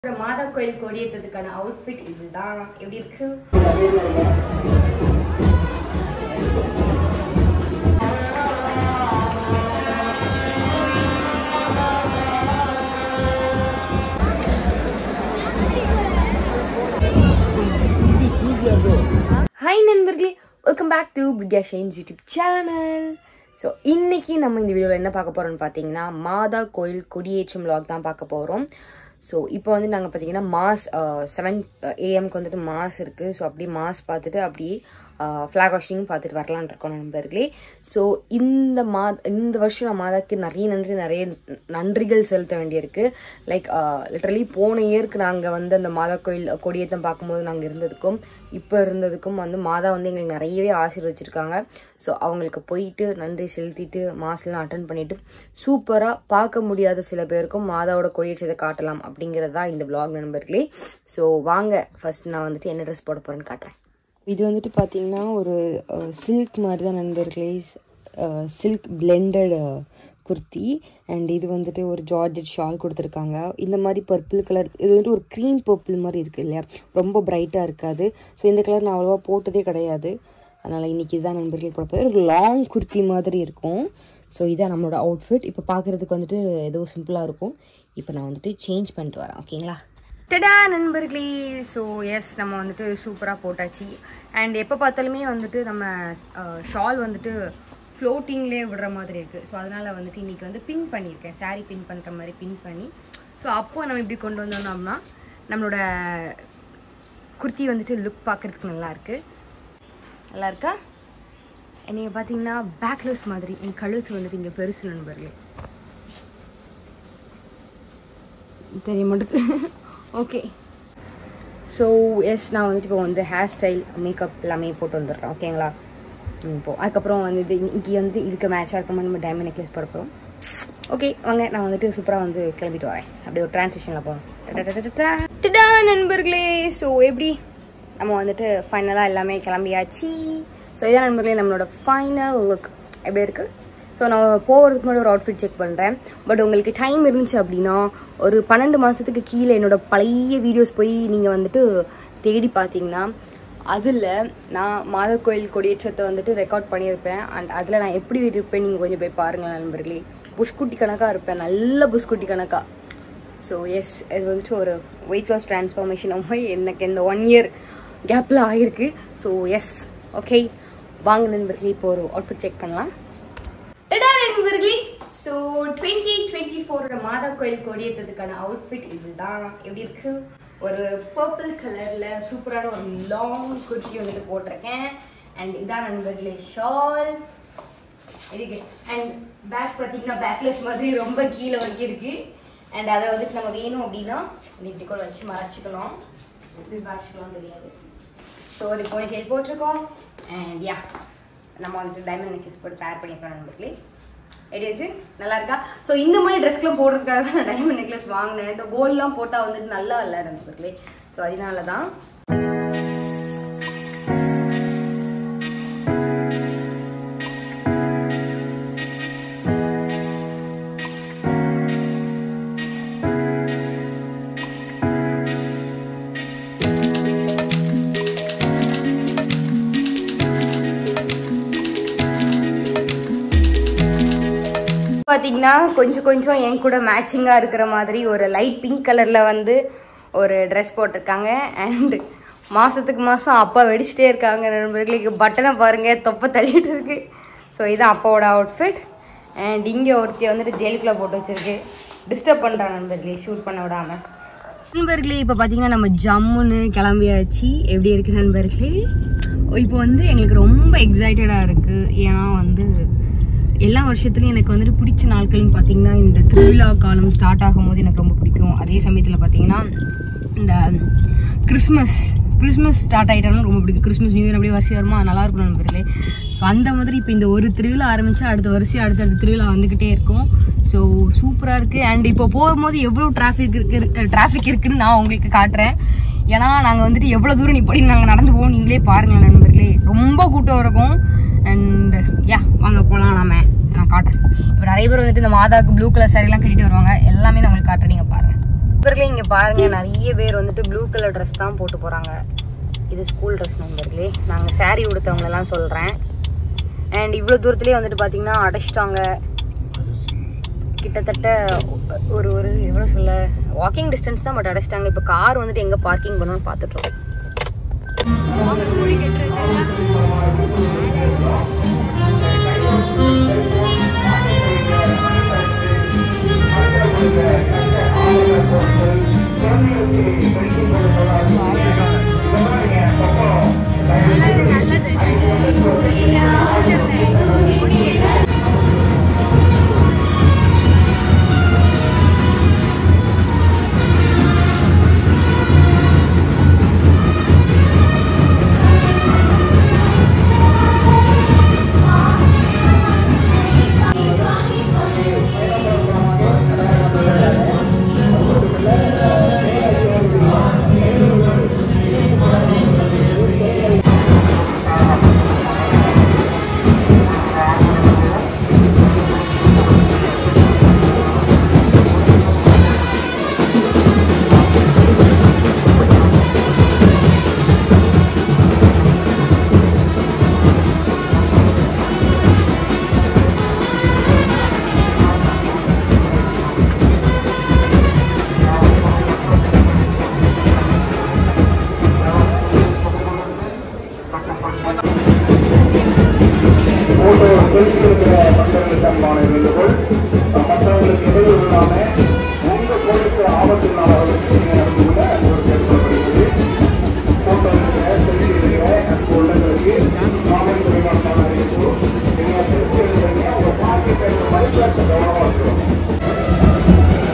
ஒரு மாதா கோயில் கொடியேற்றதுக்கான அவுட்ஃபிட் இதுதான் எப்படி இருக்கு ஹாய் நண்பர்களே welcome back to Priya shines YouTube channel so இன்னைக்கு நம்ம இந்த வீடியோவில் என்ன பார்க்க போகிறோம்னு பார்த்தீங்கன்னா மாதா கோயில் கொடியேற்றம் vlog தான் பார்க்க போகிறோம் ஸோ இப்போ வந்து நாங்கள் பார்த்தீங்கன்னா மாஸ் செவன் ஏஎம்க்கு வந்துட்டு மாஸ் இருக்குது ஸோ அப்படியே மாஸ் பார்த்துட்டு அப்படியே ஃப்ளாக் வாஷிங் பார்த்துட்டு வரலான் இருக்கோம் நண்பர்களே ஸோ இந்த மா இந்த வருஷம் நான் மாதாக்கு நிறைய நன்றி நிறைய நன்றிகள் செலுத்த வேண்டியிருக்கு லைக் லிட்டரலி போன இயருக்கு நாங்கள் வந்து அந்த மாதா கோயில் கொடியேற்றம் பார்க்கும்போது நாங்கள் இருந்ததுக்கும் இப்போ இருந்ததுக்கும் வந்து மாதா வந்து எங்களுக்கு நிறையவே ஆசீர்வச்சிருக்காங்க ஸோ அவங்களுக்கு போயிட்டு நன்றி செலுத்திட்டு மாஸ்லாம் அட்டன் பண்ணிட்டு சூப்பராக பார்க்க முடியாத சில பேருக்கும் மாதாவோட கொடியேற்றத்தை காட்டலாம் அப்படிங்கிறது தான் இந்த vlog நண்பர்களே ஸோ வாங்க ஃபர்ஸ்ட் நான் வந்துட்டு என்ன ட்ரெஸ் போட போகிறேன்னு காட்டுறேன் இது வந்துட்டு பார்த்தீங்கன்னா ஒரு சில்க் மாதிரி தான் நண்பர்களே சில்க் பிளெண்டட் குர்த்தி அண்ட் இது வந்துட்டு ஒரு ஜார்ஜெட் ஷால் கொடுத்துருக்காங்க இந்த மாதிரி பர்பிள் கலர் இது வந்துட்டு ஒரு க்ரீம் பர்பிள் மாதிரி இருக்குது இல்லையா ரொம்ப பிரைட்டாக இருக்காது ஸோ இந்த கலர் நான் அவ்வளோவா போட்டதே கிடையாது அதனால் இன்றைக்கி இதுதான் நண்பர்கள் போட போகுது ஒரு லாங் குர்த்தி மாதிரி இருக்கும் ஸோ இதான் நம்மளோட அவுட்ஃபிட் இப்போ பார்க்குறதுக்கு வந்துட்டு ஏதோ சிம்பிளாக இருக்கும் இப்போ நான் வந்துட்டு சேஞ்ச் பண்ணிட்டு வரேன் ஓகேங்களா டடா நண்பர்களே ஸோ எஸ் நம்ம வந்துட்டு சூப்பராக போட்டாச்சு அண்ட் எப்போ பார்த்தாலுமே வந்துட்டு நம்ம ஷால் வந்துட்டு ஃப்ளோட்டிங்லேயே விடுற மாதிரி இருக்குது ஸோ அதனால் வந்துட்டு இன்றைக்கி வந்து பின் பண்ணியிருக்கேன் saree பின் பண்ணுற மாதிரி பின் பண்ணி ஸோ அப்போ நம்ம இப்படி கொண்டு வந்தோம்னா நம்மளோட குர்த்தி வந்துட்டு லுக் பார்க்குறதுக்கு நல்லா இருக்கு நல்லா இருக்கா நீங்கள் பார்த்தீங்கன்னா பேக்லெஸ் மாதிரி என் கழுத்து வந்துட்டு இங்கே பெருசு நண்பர்களே தெரிய மாட்டேங்குது ஓகே ஸோ எஸ் நான் வந்துட்டு இப்போ வந்து ஹேர் ஸ்டைல் மேக்கப் எல்லாமே போட்டு வந்துடுறேன் ஓகேங்களா ம், இப்போ அதுக்கப்புறம் வந்து இது இன்னைக்கு வந்துட்டு இதுக்கு மேட்சாக இருக்க மாதிரி நம்ம டைமண்ட் நெக்லஸ் போட போகிறோம் ஓகே வாங்க நான் வந்துட்டு சூப்பராக வந்து கிளம்பிட்டு வரேன் அப்படியே ஒரு டிரான்சிஷனில் போகணும் டடா நண்பர்களே ஸோ எப்படி நம்ம வந்துட்டு ஃபைனலாக எல்லாமே கிளம்பியாச்சு ஸோ இதான் நண்பர்களே நம்மளோட ஃபைனல் லுக் எப்படி இருக்குது ஸோ நான் போகிறதுக்கு முன்னாடி ஒரு அவுட்ஃபிட் செக் பண்ணுறேன் பட் உங்களுக்கு டைம் இருந்துச்சு அப்படின்னா ஒரு பன்னெண்டு மாதத்துக்கு கீழே என்னோட பழைய வீடியோஸ் போய் நீங்கள் வந்துட்டு தேடி பார்த்தீங்கன்னா அதில் நான் மாதக்கோயில் கொடியேற்றத்தை வந்துட்டு ரெக்கார்ட் பண்ணியிருப்பேன் அண்ட் அதில் நான் எப்படி இருப்பேன் நீங்கள் கொஞ்சம் போய் பாருங்கள் நண்பர்களே புஷ்குட்டி கணக்காக இருப்பேன் நல்ல புஷ்குட்டி கணக்காக ஸோ எஸ் இது வந்துட்டு ஒரு வெயிட் லாஸ் ட்ரான்ஸ்ஃபார்மேஷன் போய் எனக்கு இந்த ஒன் இயர் கேப்பில் ஆகிருக்கு ஸோ எஸ் ஓகே வாங்க நண்பர்களே இப்போ ஒரு அவுட்ஃபிட் செக் பண்ணலாம் டடா நண்பர்களே ஸோ டுவெண்ட்டி டுவெண்ட்டி ஃபோரோட மாதா கோயில் கொடியேற்றதுக்கான அவுட்ஃபிட் இதுதான் எப்படி இருக்கு ஒரு பர்பிள் கலர்ல சூப்பரான ஒரு லாங் குர்த்தி வந்துட்டு போட்டிருக்கேன் அண்ட் இதான் நண்பர்களே ஷால் இருக்கு அண்ட் பேக் பார்த்தீங்கன்னா பேக்லெஸ் மாதிரி ரொம்ப கீழே வரைக்கும் இருக்கு அண்ட் அதை வந்துட்டு நம்ம வேணும் அப்படின்னா இப்படி கூட வச்சு மறைச்சிக்கலாம் எப்படி மறைச்சிக்கலாம் தெரியாது ஸோ ஒரு போனி டெயில் போட்டிருக்கோம் அண்ட் யா நம்ம வந்துட்டு டைமண்ட் நெக்லஸ் போட்டு பேர் பண்ணிக்கலாம் நண்பர்களே எப்படி இருக்கு நல்லா இருக்கா ஸோ இந்த மாதிரி ட்ரெஸ்க்குலாம் போடுறதுக்காக தான் நான் டைமண்ட் நெக்லஸ் வாங்கினேன் இந்த கோல்ட்லாம் போட்டால் வந்துட்டு நல்லா இல்லை நண்பர்களே ஸோ அதனால தான் பார்த்தீங்கன்னா கொஞ்சம் கொஞ்சம் என் கூட மேட்சிங்காக இருக்கிற மாதிரி ஒரு லைட் பிங்க் கலரில் வந்து ஒரு ட்ரெஸ் போட்டிருக்காங்க அண்ட் மாதத்துக்கு மாதம் அப்பா வெடிச்சிட்டே இருக்காங்க நண்பர்களுக்கு பட்டனை பாருங்கள் தொப்பை தள்ளிட்டு இருக்கு ஸோ இதுதான் அப்பாவோட அவுட்ஃபிட் அண்ட் இங்கே ஒருத்தி வந்துட்டு ஜெயிலுக்குள்ளே போட்டு வச்சிருக்கு டிஸ்டர்ப் பண்ணுறான் நண்பர்களே ஷூட் பண்ண விடாமல் நண்பர்களே இப்போ பார்த்தீங்கன்னா நம்ம ஜம்முன்னு கிளம்பியாச்சு எப்படி இருக்கு நண்பர்களே இப்போ வந்து எங்களுக்கு ரொம்ப எக்ஸைட்டடாக இருக்குது ஏன்னா வந்து எல்லா வருஷத்துலையும் எனக்கு வந்துட்டு பிடிச்ச நாட்கள்னு பார்த்தீங்கன்னா இந்த திருவிழா காலம் ஸ்டார்ட் ஆகும்போது எனக்கு ரொம்ப பிடிக்கும் அதே சமயத்தில் பார்த்தீங்கன்னா இந்த கிறிஸ்மஸ் கிறிஸ்மஸ் ஸ்டார்ட் ஆகிட்டாலும் ரொம்ப பிடிக்கும் கிறிஸ்மஸ் நியூ இயர் அப்படியே வரிசை வருமா நல்லா இருக்கும் நண்பர்களே ஸோ அந்த மாதிரி இப்போ இந்த ஒரு திருவிழா ஆரம்பிச்சா அடுத்த வரிசையாக அடுத்தடுத்த திருவிழா வந்துக்கிட்டே இருக்கும் ஸோ சூப்பராக இருக்குது அண்ட் இப்போ போகும்போது எவ்வளோ டிராஃபிக் இருக்கு டிராஃபிக் இருக்குன்னு நான் உங்களுக்கு காட்டுறேன் ஏன்னா நாங்கள் வந்துட்டு எவ்வளோ தூரம் இப்படி நாங்கள் நடந்து போவோம் நீங்களே பாருங்கள் நண்பர்களே ரொம்ப கூட்டம் இருக்கும் அண்ட் யா வாங்க போகலாம் நாம நான் காட்டுறேன் இப்போ நிறைய பேர் வந்துட்டு இந்த மாதாவுக்கு ப்ளூ கலர் சாரிலாம் கட்டிட்டு வருவாங்க எல்லாமே நான் உங்களுக்கு காட்டுறேன் நீங்கள் பாருங்கள் நண்பர்களே இங்க பாருங்க நிறைய பேர் வந்துட்டு ப்ளூ கலர் ட்ரெஸ் தான் போட்டு போறாங்க இது ஸ்கூல் ட்ரெஸ் நண்பர்களே நாங்க saree உடுத்தவங்க எல்லாம் சொல்றேன் அண்ட் இவ்வளோ தூரத்துலேயே வந்துட்டு பார்த்தீங்கன்னா அடைச்சிட்டாங்க கிட்டத்தட்ட ஒரு ஒரு எவ்வளோ சொல்ல வாக்கிங் டிஸ்டன்ஸ் தான் பட் அடைச்சிட்டாங்க இப்போ கார் வந்துட்டு எங்கே பார்க்கிங் பண்ணணும்னு பார்த்துட்ருக்கோம் போட்டோ தெரிஞ்சிருக்கிற மக்களுக்கு அன்பான வேண்டுகோள் மற்றவங்களுக்கு இடையூறு இல்லாம உங்க கோயிலுக்கு ஆபத்து இல்லாதவர்களுக்கு நீங்க நடந்து கொள்ள அன்போடு கேட்டுக்கொள்ளப்படுகிறது போட்டோ இருக்கிற செல்ஃபி இருக்கிற அன்பு உள்ளங்களுக்கு மாலை தொழிலாளர் அறிவிப்பு நீங்க திருச்சி எழுதுறீங்க உங்க பாக்கெட் எடுத்து மதிப்பேற்ற கவனமா இருக்கணும்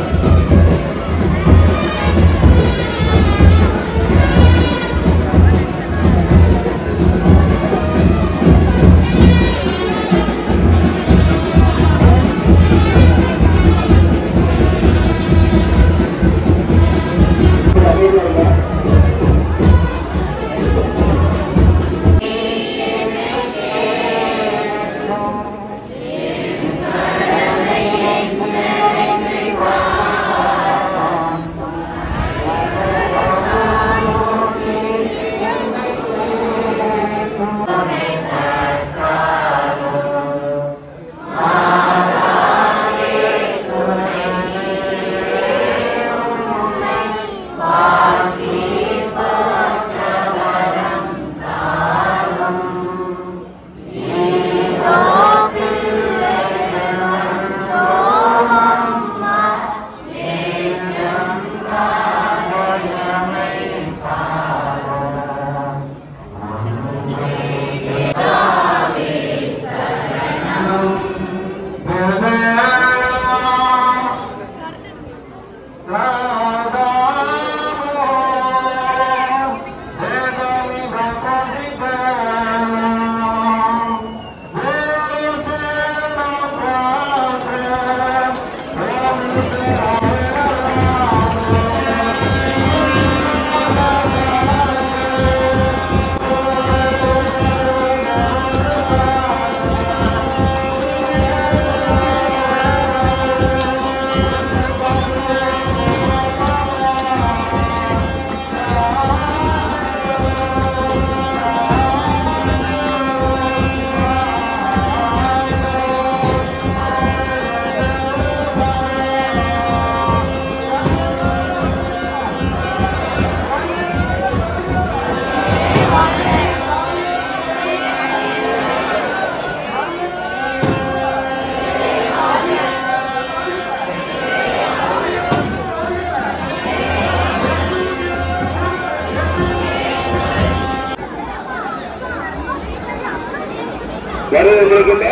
வருவதற்கு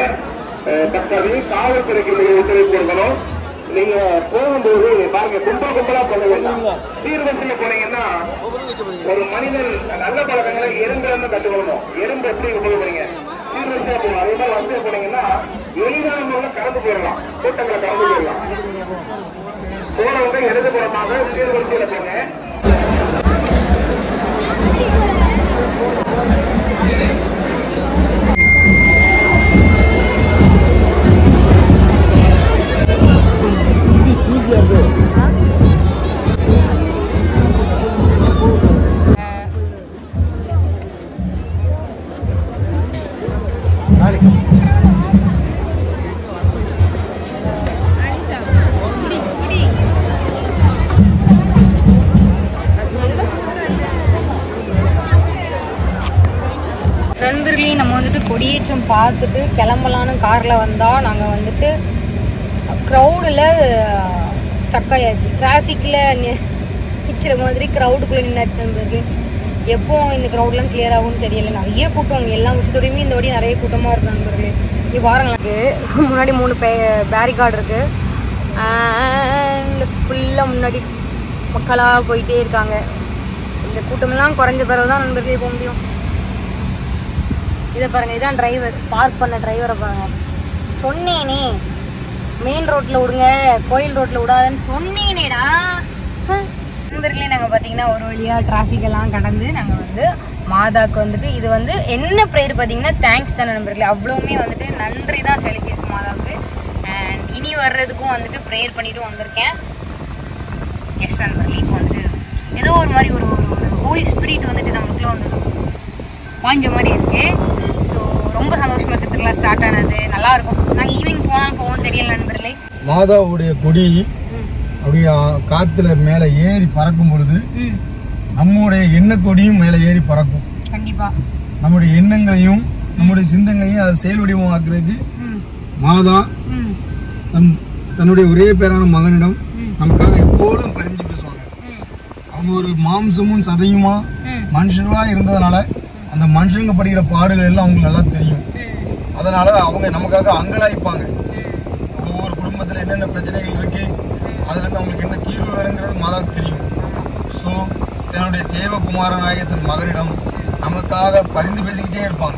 தக்கது காவல்துறைக்கு நீங்க ஒத்துழைப்பு கொடுக்கணும் நீங்க போகும்போது நீங்க பாருங்க கும்பல் கும்பலா பண்ண வேண்டாம் சீர்வரிசையில போனீங்கன்னா ஒரு மனிதன் நல்ல பழக்கங்களை எறும்புல இருந்து கற்றுக்கொள்ளணும் எறும்பு எப்படி உபயோகிக்கிறீங்க சீர்வரிசையா போகணும் அதே மாதிரி வந்து போனீங்கன்னா எளிதான முறையில கடந்து போயிடலாம் கூட்டங்களை கடந்து போயிடலாம் போறவங்க இடதுபுறமாக சீர்வரிசையில போங்க நண்பர்களே நம்ம வந்துட்டு கொடியேற்றம் பார்த்துட்டு கிளம்பலான்னு காரில் வந்தால் நாங்கள் வந்துட்டு க்ரௌடில் ஸ்டக் ஆயாச்சு டிராஃபிக்கில் நிற்கிற மாதிரி க்ரௌடுக்குள்ளே நின்னாச்சு நண்பர்களே எப்போ இந்த க்ரௌட்லாம் கிளியர் ஆகும்னு தெரியல நிறைய கூட்டம் எல்லா விஷயத்தோடையுமே இந்த வாட்டி நிறைய கூட்டமாக இருக்கு நண்பர்களே இது வாரங்களுக்கு முன்னாடி மூணு பே பேரிகார்டு இருக்குது அண்ட் ஃபுல்லாக முன்னாடி மக்களாக போயிட்டே இருக்காங்க இந்த கூட்டமெல்லாம் குறைஞ்ச பிறகு தான் நண்பர்களே போக முடியும் இதை பாருங்க இதான் டிரைவர் பார்க் பண்ண டிரைவரை பாருங்க சொன்னேனே மெயின் ரோட்ல விடுங்க கோயில் ரோட்ல விடாதுன்னு சொன்னேனேடா ஹம். நண்பர்களே நாங்கள் பார்த்தீங்கன்னா ஒரு வழியாக டிராஃபிக் எல்லாம் கடந்து நாங்கள் வந்து மாதாக்கு வந்துட்டு இது வந்து என்ன ப்ரேயர் பார்த்தீங்கன்னா தேங்க்ஸ் தானே நண்பர்களே அவ்வளோவுமே வந்துட்டு நன்றி தான் செலுத்தியிருக்கு மாதாவுக்கு அண்ட் இனி வர்றதுக்கும் வந்துட்டு ப்ரேயர் பண்ணிட்டு வந்திருக்கேன் எஸ் நண்பர்களே இப்போ வந்துட்டு ஏதோ ஒரு மாதிரி ஒரு ஒரு ஒரு ஹோலி ஸ்பிரிட் வந்துட்டு நமக்குள்ள வந்து பாஞ்ச மாதிரி இருக்கு ஸோ ரொம்ப சந்தோஷமா இருக்கு திருவிழா ஸ்டார்ட் ஆனது நல்லா இருக்கும் நாங்கள் ஈவினிங் போனாலும் போவோம் தெரியல நண்பர்களே மாதாவுடைய கொடி ம் அப்படியே ஆ- காத்துல மேல ஏறி பறக்கும் பொழுது ம் நம்முடைய எண்ண கொடியும் மேல ஏறி பறக்கும் கண்டிப்பா நம்முடைய எண்ணங்களையும் நம்முடைய சிந்தங்களையும் அதை செயல் வடிவமாக்குறதுக்கு ம் மாதா ம் தன் தன்னுடைய ஒரே பேரான மகனிடம் ம் நமக்காக எப்போதும் பரிஞ்சு பேசுவாங்க ம் அவங்க ஒரு மாம்சமும் சதையுமா ம் மனுஷர்களா இருந்ததுனால அந்த மனுஷங்க படுகிற பாடுகள் எல்லாம் அவங்களுக்கு நல்லா தெரியும் ம் அதனால அவங்க நமக்காக அங்கலாய்ப்பாங்க ஒவ்வொரு குடும்பத்துல என்னென்ன பிரச்சனைகள் இருக்கு அதுல இருந்து அவங்களுக்கு என்ன தீர்வு வேணுங்கிறது மாதாவுக்கு தெரியும் ஸோ தன்னுடைய தேவகுமாரனாகிய தன் மகனிடம் நமக்காக பரிந்து பேசிக்கிட்டே இருப்பாங்க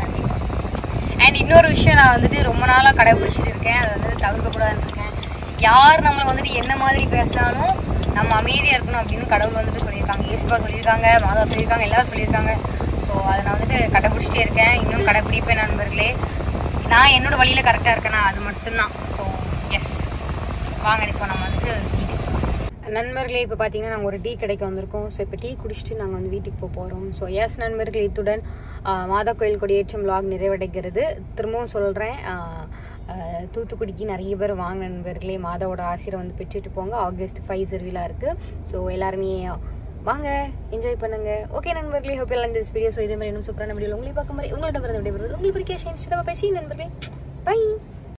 அண்ட் இன்னொரு விஷயம் நான் வந்துட்டு ரொம்ப நாளாக கடைபிடிச்சிட்டு இருக்கேன் அதை வந்து தவிர்க்கக்கூடாதுன்னு இருக்கேன் யார் நம்மளை வந்துட்டு என்ன மாதிரி பேசினாலும் நம்ம அமைதியாக இருக்கணும் அப்படின்னு கடவுள் வந்துட்டு சொல்லியிருக்காங்க இயேசுப்பா சொல்லியிருக்காங்க மாதா சொல்லியிருக்காங்க எல்லாரும் சொல்லியிருக்காங்க ஸோ அதை நான் வந்துட்டு கடைபிடிச்சிட்டே இருக்கேன் இன்னும் கடைபிடிப்பேன் நண்பர்களே நான் என்னோட வழியில் கரெக்டாக இருக்கேனா அது மட்டும்தான் ஸோ எஸ் வாங்க இப்போ நம்ம வந்துட்டு வீட்டுக்கு நண்பர்களே இப்போ பார்த்தீங்கன்னா நாங்கள் ஒரு டீ கடைக்கு வந்திருக்கோம் ஸோ இப்போ டீ குடிச்சிட்டு நாங்கள் வந்து வீட்டுக்கு போக போகிறோம் ஸோ எஸ் நண்பர்களே இத்துடன் ஆஹ், மாதா கோயில் கொடியேற்றம் vlog நிறைவடைகிறது திரும்பவும் சொல்கிறேன் தூத்துக்குடிக்கு நிறைய பேர் வாங்க நண்பர்களே மாதாவோட ஆசிரியர் வந்து பெற்றுட்டு போங்க ஆகஸ்ட் ஃபைவ் திருவிழா இருக்குது ஸோ எல்லாருமே வாங்க என்ஜாய் பண்ணுங்க ஓகே நண்பர்களே ஹோப் எல்லாம் இந்த வீடியோ ஸோ இதே மாதிரி இன்னும் சூப்பரான வீடியோ உங்களை பார்க்க மாதிரி உங்கள்கிட்ட வரது விடைபெறுவது உங்களுக்கு பிடிக்க ஷேன்ஸ்டாக பேசி நண்பர்களே பை